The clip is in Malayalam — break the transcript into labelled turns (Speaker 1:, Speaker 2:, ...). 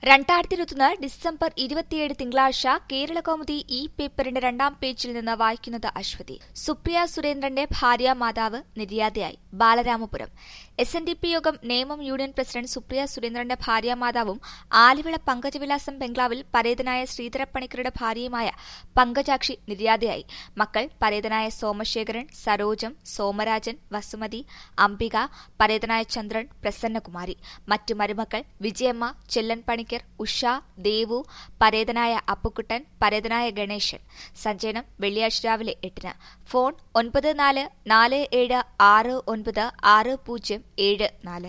Speaker 1: രണ്ടായിരത്തി ഇരുപത്തൊന്ന് ഡിസംബർ ഇരുപത്തിയേഴ് തിങ്കളാഴ്ച കേരള കൗമുദി ഈ പേപ്പറിന്റെ രണ്ടാം പേജിൽ നിന്ന് വായിക്കുന്നത് അശ്വതി സുപ്രിയ സുരേന്ദ്രന്റെ ഭാര്യ മാതാവ് നിര്യാതയായി Balaramapuram S N D P Yogam Nemom union president Supriya സുരേന്ദ്രന്റെ ഭാര്യ മാതാവും ആലിവിള പങ്കജവിലാസം ബംഗ്ലാവിൽ പരേതനായ ശ്രീധരപ്പണിക്കരുടെ ഭാര്യയുമായ പങ്കജാക്ഷി നിര്യാതയായി മക്കൾ പരേതനായ സോമശേഖരൻ സരോജം സോമരാജൻ വസുമതി അംബിക പരേതനായ ചന്ദ്രൻ പ്രസന്നകുമാരി മറ്റു മരുമക്കൾ വിജയമ്മ ചെല്ലൻ പണിക്കർ ഉഷ ദേവു പരേതനായ അപ്പുക്കുട്ടൻ പരേതനായ ഗണേശൻ സഞ്ചയനം വെള്ളിയാഴ്ച രാവിലെ എട്ടിന് ഫോൺ ഒൻപത് നാല് നാല് ഏഴ് ആറ് ഒൻപത് ആറ് പൂജ്യം ഏഴ് നാല്